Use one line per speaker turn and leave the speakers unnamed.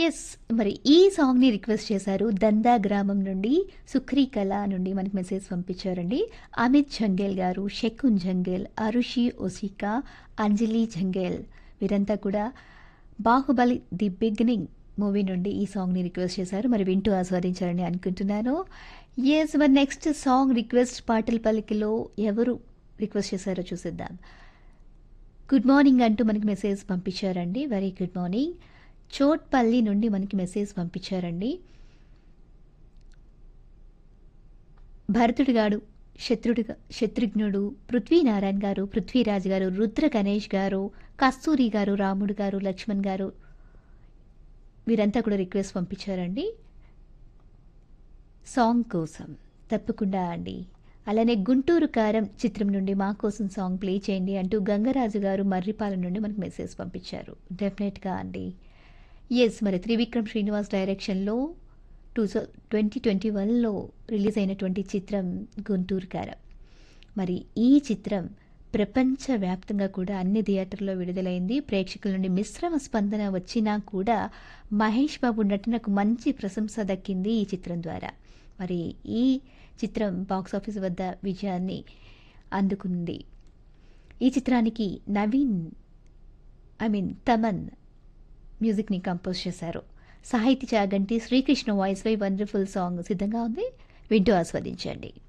Yes. మరి ఈ సాంగ్‌ని రిక్వెస్ట్ చేశారు. దందా గ్రామం నుండి సుఖ్రీ కళ నుండి మనకి మెసేజ్ పంపించారండి. అమిత్ జంగేల్ గారు, శకున్ జంగేల్, అరుషి ఒసికా, అంజలి జంగేల్ వీరంతా కూడా 'బాహుబలి ది బిగినింగ్' మూవీ నుండి ఈ సాంగ్‌ని రిక్వెస్ట్ చేశారు. మరి వింటూ ఆస్వాదించారని అనుకుంటున్నాను. యెస్. మరి నెక్స్ట్ సాంగ్ రిక్వెస్ట్ పాటల పలికిలో ఎవరు రిక్వెస్ట్ చేశారో చూసేద్దాం. గుడ్ మార్నింగ్ అంటూ మనకి మెసేజ్ పంపించారండి. Very good morning. చోట్పల్లి నుండి మనకి మెసేజ్ పంపించారండి. భరతుడు గాడు, శత్రుడుగా శత్రుఘ్నుడు, పృథ్వీనారాయణ గారు, పృథ్వీరాజ్ గారు, రుద్ర గణేష్ గారు, కస్తూరి గారు, రాముడు గారు, లక్ష్మణ్ గారు వీరంతా కూడా రిక్వెస్ట్ పంపించారండి. సాంగ్ కోసం. తప్పకుండా అండి. అలానే 'గుంటూరు కారం' చిత్రం నుండి మా కోసం సాంగ్ ప్లే చేయండి అంటూ గంగరాజు గారు మర్రిపాలెం నుండి మనకు మెసేజ్ పంపించారు. డెఫినెట్‌గా అండి. యెస్. మరి త్రివిక్రమ్ శ్రీనివాస్ డైరెక్షన్‌లో టూస 2021లో రిలీజ్ అయినటువంటి చిత్రం 'గుంటూరు కారం'. మరి ఈ చిత్రం ప్రపంచవ్యాప్తంగా కూడా అన్ని థియేటర్‌లో విడుదలైంది. ప్రేక్షకుల నుండి మిశ్రమ స్పందన వచ్చినా కూడా మహేష్ బాబు నటనకు మంచి ప్రశంస దక్కింది ఈ చిత్రం ద్వారా. మరి ఈ చిత్రం బాక్సాఫీస్ వద్ద విజయాన్ని అందుకుంది. ఈ చిత్రానికి నవీన్ ఐ మీన్ తమన్ మ్యూజిక్‌ని కంపోజ్ చేశారు. సాహితీ చాగంటి, శ్రీకృష్ణ వాయిస్‌పై వండర్‌ఫుల్ సాంగ్ సిద్ధంగా ఉంది. వింటూ ఆస్వాదించండి.